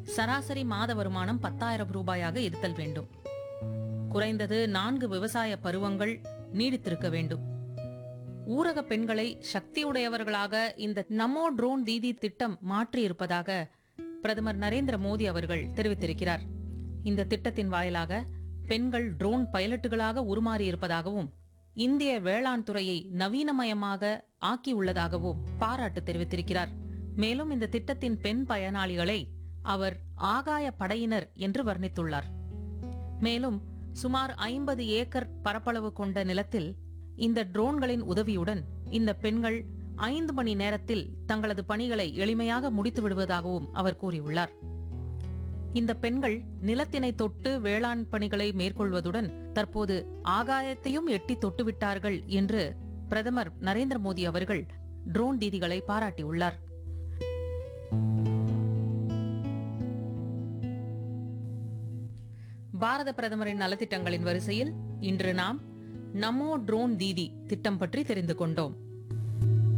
சராசரி மாத வருமானம் பத்தாயிரம் ரூபாயாக இருத்தல் வேண்டும் குறைந்தது நான்கு விவசாய பருவங்கள் நீடித்திருக்க வேண்டும் ஊரக பெண்களை சக்தியுடையவர்களாக இந்த நமோ ட்ரோன் தீதி திட்டம் மாற்றியிருப்பதாக பிரதமர் நரேந்திர மோடி அவர்கள் தெரிவித்திருக்கிறார் இந்த திட்டத்தின் வாயிலாக பெண்கள் ட்ரோன் பைலட்டுகளாக உருமாறியிருப்பதாகவும் இந்திய வேளாண் துறையை நவீனமயமாக ஆக்கியுள்ளதாகவும் பாராட்டு தெரிவித்திருக்கிறார் மேலும் இந்த திட்டத்தின் பெண் பயனாளிகளை அவர் ஆகாய படையினர் என்று வர்ணித்துள்ளார் மேலும் சுமார் ஐம்பது ஏக்கர் பரப்பளவு கொண்ட நிலத்தில் இந்த ட்ரோன்களின் உதவியுடன் இந்த பெண்கள் ஐந்து மணி நேரத்தில் தங்களது பணிகளை எளிமையாக முடித்து விடுவதாகவும் அவர் கூறியுள்ளார் இந்த பெண்கள் நிலத்தினை தொட்டு வேளாண் பணிகளை மேற்கொள்வதுடன் தற்போது ஆகாயத்தையும் எட்டி தொட்டுவிட்டார்கள் என்று பிரதமர் நரேந்திர மோடி அவர்கள் ட்ரோன் தீதிகளை பாராட்டியுள்ளார் பாரத பிரதமரின் நலத்திட்டங்களின் வரிசையில் இன்று நாம் நமோ ட்ரோன் தீதி திட்டம் பற்றி தெரிந்து கொண்டோம்